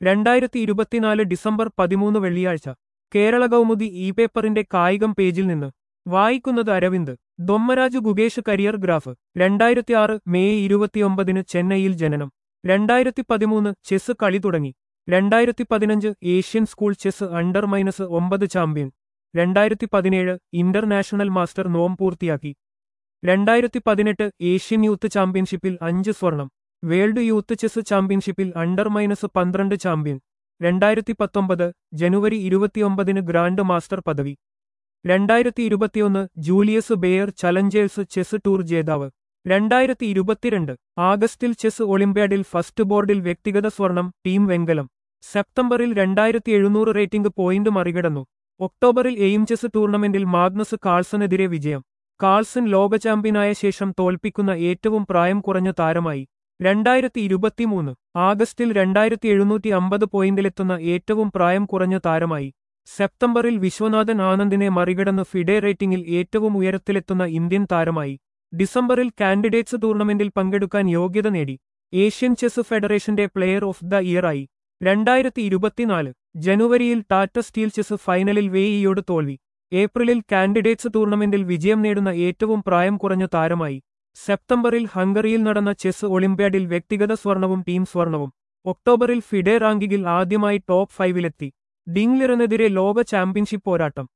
രണ്ടായിരത്തി ഇരുപത്തിനാല് ഡിസംബർ പതിമൂന്ന് വെള്ളിയാഴ്ച കേരള കൗമുദി ഇ പേപ്പറിന്റെ കായികം പേജിൽ നിന്ന് വായിക്കുന്നത് അരവിന്ദ് ദൊമ്മരാജു ഗുഗേഷ് കരിയർ ഗ്രാഫ് രണ്ടായിരത്തി ആറ് മെയ് ഇരുപത്തിയൊമ്പതിന് ചെന്നൈയിൽ ജനനം രണ്ടായിരത്തി പതിമൂന്ന് ചെസ് കളി തുടങ്ങി രണ്ടായിരത്തി പതിനഞ്ച് Asian school chess under minus ഒമ്പത് ചാമ്പ്യൻ രണ്ടായിരത്തി പതിനേഴ് ഇന്റർനാഷണൽ മാസ്റ്റർ നോം പൂർത്തിയാക്കി രണ്ടായിരത്തി പതിനെട്ട് ഏഷ്യൻ യൂത്ത് ചാമ്പ്യൻഷിപ്പിൽ അഞ്ച് സ്വർണം വേൾഡ് യൂത്ത് ചെസ് ചാമ്പ്യൻഷിപ്പിൽ അണ്ടർ മൈനസ് പന്ത്രണ്ട് ചാമ്പ്യൻ രണ്ടായിരത്തി പത്തൊമ്പത് ജനുവരി ഇരുപത്തിയൊമ്പതിന് ഗ്രാൻഡ് മാസ്റ്റർ പദവി രണ്ടായിരത്തി ഇരുപത്തിയൊന്ന് Julius Baer Challengers chess tour ജേതാവ് രണ്ടായിരത്തി ഇരുപത്തിരണ്ട് ആഗസ്റ്റിൽ ചെസ് ഒളിമ്പ്യാഡിൽ ഫസ്റ്റ് ബോർഡിൽ വ്യക്തിഗത സ്വർണം ടീം വെങ്കലം സെപ്റ്റംബറിൽ രണ്ടായിരത്തി എഴുന്നൂറ് റേറ്റിംഗ് പോയിന്റ് മറികടന്നു ഒക്ടോബറിൽ എയിം ചെസ് ടൂർണമെന്റിൽ മാഗ്നസ് കാൾസനെതിരെ വിജയം കാൾസൺ ലോക ചാമ്പ്യനായ ശേഷം തോൽപ്പിക്കുന്ന ഏറ്റവും പ്രായം കുറഞ്ഞ താരമായി രണ്ടായിരത്തി ഇരുപത്തിമൂന്ന് ആഗസ്റ്റിൽ രണ്ടായിരത്തി എഴുന്നൂറ്റി അമ്പത് പോയിന്റിലെത്തുന്ന ഏറ്റവും പ്രായം കുറഞ്ഞ താരമായി സെപ്റ്റംബറിൽ വിശ്വനാഥൻ ആനന്ദിനെ മറികടന്ന് ഫിഡെ റേറ്റിംഗിൽ ഏറ്റവും ഉയരത്തിലെത്തുന്ന ഇന്ത്യൻ താരമായി ഡിസംബറിൽ കാൻഡിഡേറ്റ്സ് ടൂർണമെന്റിൽ പങ്കെടുക്കാൻ യോഗ്യത നേടി ഏഷ്യൻ ചെസ് ഫെഡറേഷന്റെ പ്ലെയർ ഓഫ് ദ ഇയറായി രണ്ടായിരത്തി ഇരുപത്തിനാല് ജനുവരിയിൽ ടാറ്റ സ്റ്റീൽ ചെസ് ഫൈനലിൽ വേയിയോട് തോൽവി ഏപ്രിലിൽ കാൻഡിഡേറ്റ്സ് ടൂർണമെന്റിൽ വിജയം നേടുന്ന ഏറ്റവും പ്രായം കുറഞ്ഞ താരമായി സെപ്റ്റംബറിൽ ഹംഗറിയിൽ നടന്ന ചെസ് ഒളിമ്പ്യാഡിൽ വ്യക്തിഗത സ്വർണവും ടീം സ്വർണവും ഒക്ടോബറിൽ ഫിഡെ റാങ്കിങ്ങിൽ ആദ്യമായി ടോപ്പ് ഫൈവിലെത്തി ഡിംഗ്ലിറിനെതിരെ ലോക ചാമ്പ്യൻഷിപ്പ് പോരാട്ടം